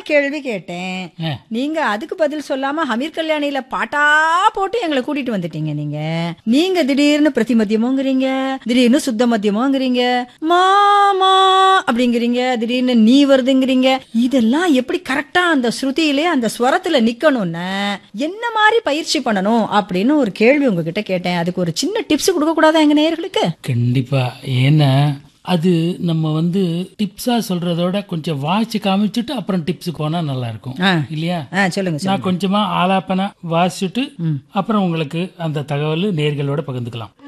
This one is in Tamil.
கேள்வி கேட்டேன் ஆ. நீங்க அதுக்கு பதில் சொல்லாம ஹமீர் கல்யாணியில பாட்டா போட்டு எங்களை கூட்டிட்டு வந்துட்டீங்க நீங்க நீங்க திடீர்னு பிரதிமத்தியமோங்கிறீங்க திடீர்னு சுத்த மத்தியமோங்கிறீங்க மாமா அப்படிங்கிறீங்க திடீர்னு நீ வருதுங்கிறீங்க இதெல்லாம் எப்படி கரெக்டா அந்த ஸ்ருதியிலே அந்த ஸ்வரத்துல நிக்கணும்னு என்ன மாதிரி பயிற்சி பண்ணணும் அப்படின்னு ஒரு கேள்வி உங்ககிட்ட கேட்டேன் அதுக்கு ஒரு சின்ன டிப்ஸ் கொடுக்க கூடாதா எங்க நேயர்களுக்கு கண்டிப்பா ஏன்னா அது நம்ம வந்து டிப்ஸா சொல்றதோட கொஞ்சம் வாசிச்சு காமிச்சிட்டு அப்புறம் டிப்ஸுக்கு போனா நல்லா இருக்கும் ஆ. இல்லையா ஆ சொல்லுங்க சார் நான் கொஞ்சமா ஆலாப்பனா வாசிச்சுட்டு அப்புறம் உங்களுக்கு அந்த தகவல் நேர்களோட பகிர்ந்துக்கலாம்